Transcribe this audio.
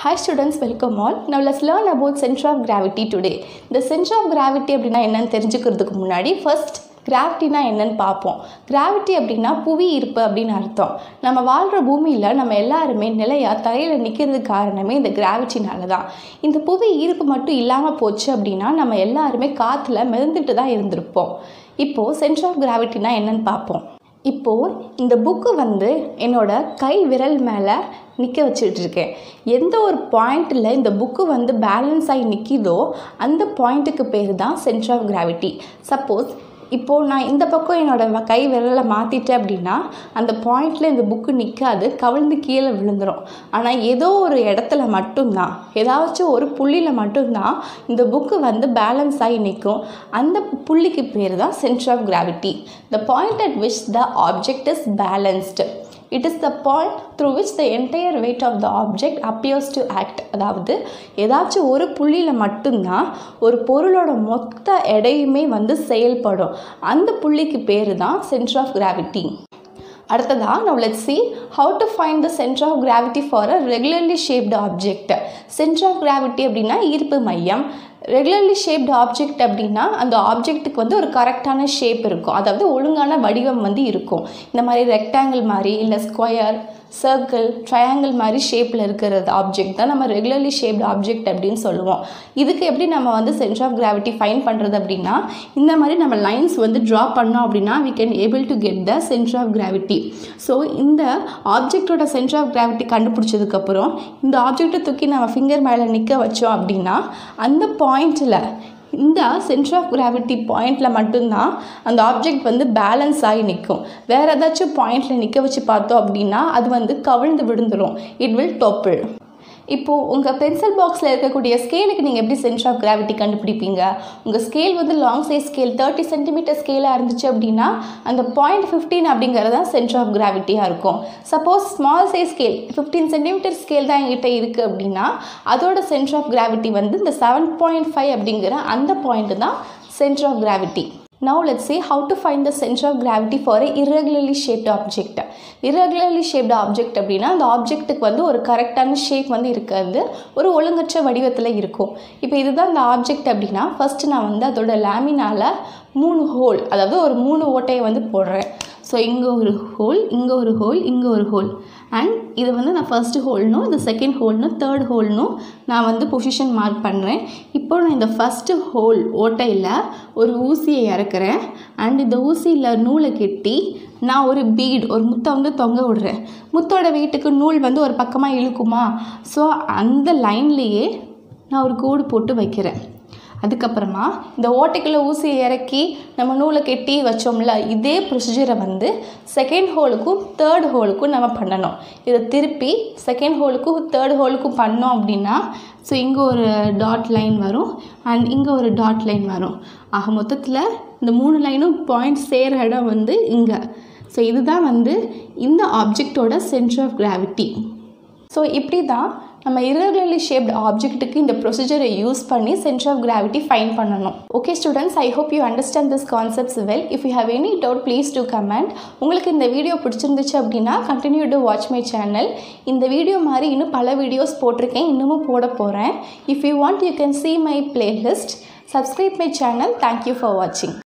Hi students, welcome all. Now let's learn about center of gravity today. இந்த center of gravity அப்படின்னா என்னன்னு தெரிஞ்சுக்கிறதுக்கு முன்னாடி first கிராவிட்டினா என்னன்னு பார்ப்போம் கிராவிட்டி அப்படின்னா புவி ஈர்ப்பு அப்படின்னு அர்த்தம் நம்ம வாழ்கிற பூமியில் நம்ம எல்லாருமே நிலையாக தரையில் நிற்கிறதுக்கு காரணமே இந்த கிராவிட்டினால தான் இந்த புவி ஈர்ப்பு மட்டும் இல்லாமல் போச்சு அப்படின்னா நம்ம எல்லாருமே காற்றுல மிதந்துட்டு தான் இருந்திருப்போம் இப்போது சென்டர் ஆஃப் கிராவிட்டினா என்னன்னு பார்ப்போம் இப்போது இந்த புக்கு வந்து என்னோட கை விரல் மேலே நிற்க வச்சுட்ருக்கேன் எந்த ஒரு பாயிண்டில் இந்த புக்கு வந்து பேலன்ஸ் ஆகி நிற்கிதோ அந்த பாயிண்ட்டுக்கு பேர் தான் சென்டர் ஆஃப் கிராவிட்டி சப்போஸ் இப்போது நான் இந்த பக்கம் என்னோட வ- கை விரலை மாற்றிட்டேன் அப்படின்னா அந்த பாயிண்டில் இந்த புக்கு நிற்காது கவிழ்ந்து கீழே விழுந்துடும் ஆனால் ஏதோ ஒரு இடத்துல மட்டும்தான் ஏதாச்சும் ஒரு புள்ளியில் மட்டும்தான் இந்த புக்கு வந்து பேலன்ஸ் ஆகி நிற்கும் அந்த புள்ளிக்கு பேர் தான் centre of gravity the point at which the object is balanced it is the point through which the entire weight of the object appears to act அதாவது ஏதாச்சும் ஒரு புள்ளியில் மட்டும்தான் ஒரு பொருளோட மொத்த எடையுமே வந்து செயல்படும் அந்த புள்ளிக்கு பேர் தான் சென்டர் ஆஃப் கிராவிட்டி அடுத்ததா now let's see how to find the center of gravity for a regularly shaped object center of gravity அப்படின்னா ஈர்ப்பு மையம் ரெகுலர்லி ஷேப்டு ஆப்ஜெக்ட் அப்படின்னா அந்த ஆப்ஜெக்ட்டுக்கு வந்து ஒரு கரெக்டான ஷேப் இருக்கும் அதாவது ஒழுங்கான வடிவம் வந்து இருக்கும் இந்த மாதிரி ரெக்டாங்கிள் மாதிரி இல்லை ஸ்கொயர் சர்க்கிள் ட்ரையாங்கிள் மாதிரி ஷேப்பில் இருக்கிறது ஆப்ஜெக்ட் தான் நம்ம ரெகுலர்லி ஷேப்டு ஆப்ஜெக்ட் அப்படின்னு சொல்லுவோம் இதுக்கு எப்படி நம்ம வந்து சென்டர் ஆஃப் கிராவிட்டி ஃபைன் பண்ணுறது அப்படின்னா இந்த மாதிரி நம்ம லைன்ஸ் வந்து ட்ரா பண்ணோம் அப்படின்னா we can able to get the center of gravity so இந்த ஆப்ஜெக்டோட சென்டர் ஆஃப் கிராவிட்டி கண்டுபிடிச்சதுக்கப்புறம் இந்த ஆப்ஜெக்டை தூக்கி நம்ம ஃபிங்கர் மேலே நிற்க வச்சோம் அப்படின்னா அந்த பாயிண்டில் இந்த சென்டர் ஆஃப் கிராவிட்டி பாயிண்டில் மட்டும்தான் அந்த ஆப்ஜெக்ட் வந்து பேலன்ஸ் ஆகி நிற்கும் வேறு ஏதாச்சும் பாயிண்டில் நிற்க வச்சு பார்த்தோம் அப்படின்னா அது வந்து கவிழ்ந்து விழுந்துடும் இட் வில் டொப்பிள் இப்போது உங்கள் பென்சில் பாக்ஸில் இருக்கக்கூடிய ஸ்கேலுக்கு நீங்கள் எப்படி சென்டர் ஆஃப் கிராவிட்டி கண்டுபிடிப்பீங்க உங்கள் ஸ்கேல் வந்து long size scale thirty centimetre ஸ்கேலாக இருந்துச்சு அப்படின்னா அந்த பாயிண்ட் ஃபிஃப்டீன் அப்படிங்கிறது தான் சென்டர் ஆஃப் கிராவிட்டியாக இருக்கும் suppose small size scale fifteen centimetre scale தான் என்கிட்ட இருக்குது அப்படின்னா அதோட சென்டர் ஆஃப் கிராவிட்டி வந்து இந்த செவன் பாயிண்ட் ஃபைவ் அப்படிங்கிற அந்த பாயிண்ட் தான் centre of gravity Now let's see how to find the center of gravity for a irregularly shaped object. irregularly shaped object அப்படின்னா அந்த ஆப்ஜெக்ட்டுக்கு வந்து ஒரு கரெக்டான ஷேப் வந்து இருக்காது ஒரு ஒழுங்கற்ற வடிவத்தில் இருக்கும் இப்போ இதுதான் அந்த ஆப்ஜெக்ட் அப்படின்னா ஃபஸ்ட்டு நான் வந்து அதோட லேமினால மூணு ஹோல் அதாவது ஒரு மூணு ஓட்டையை வந்து போடுறேன் ஸோ இங்கே ஒரு ஹோல் இங்கே ஒரு ஹோல் இங்கே ஒரு ஹோல் அண்ட் இது வந்து நான் ஃபர்ஸ்ட் ஹோல்னும் இது செகண்ட் ஹோல்னும் தேர்ட் ஹோல்னும் நான் வந்து பொசிஷன் மார்க் பண்ணுறேன் இப்போ நான் இந்த ஃபஸ்ட்டு ஹோல் ஓட்டையில் ஒரு ஊசியை இறக்குறேன் அண்ட் இந்த ஊசியில் நூலை கெட்டி நான் ஒரு பீட் ஒரு முத்தை வந்து தொங்க விடுறேன் முத்தோட வீட்டுக்கு நூல் வந்து ஒரு பக்கமாக இழுக்குமா ஸோ அந்த லைன்லேயே நான் ஒரு கோடு போட்டு வைக்கிறேன் அதுக்கப்புறமா இந்த ஓட்டைக்குள்ளே ஊசியை இறக்கி நம்ம நூலை கெட்டி வச்சோம்ல இதே ப்ரொசீஜரை வந்து செகண்ட் ஹோலுக்கும் தேர்ட் ஹோலுக்கும் நம்ம பண்ணணும் இதை திருப்பி செகண்ட் ஹோலுக்கும் தேர்ட் ஹோலுக்கும் பண்ணோம் அப்படின்னா ஸோ இங்கே ஒரு டாட் லைன் வரும் அண்ட் இங்கே ஒரு டாட் லைன் வரும் ஆக மொத்தத்தில் இந்த மூணு லைனும் பாயிண்ட் சேர இடம் வந்து இங்கே ஸோ இதுதான் வந்து இந்த ஆப்ஜெக்டோட சென்டர் ஆஃப் கிராவிட்டி ஸோ இப்படி தான் நம்ம irregularly shaped ஆப்ஜெக்ட்டுக்கு இந்த ப்ரொசீஜரை யூஸ் பண்ணி சென்டர் ஆஃப் கிராவிட்டி ஃபைன் பண்ணணும் okay students I hope you understand this concepts well if you have any doubt please do comment உங்களுக்கு இந்த வீடியோ பிடிச்சிருந்துச்சு அப்படின்னா continue to watch my channel இந்த வீடியோ மாதிரி இன்னும் பல வீடியோஸ் போட்டிருக்கேன் இன்னமும் போட போகிறேன் if you want you can see my playlist subscribe my channel thank you for வாட்சிங்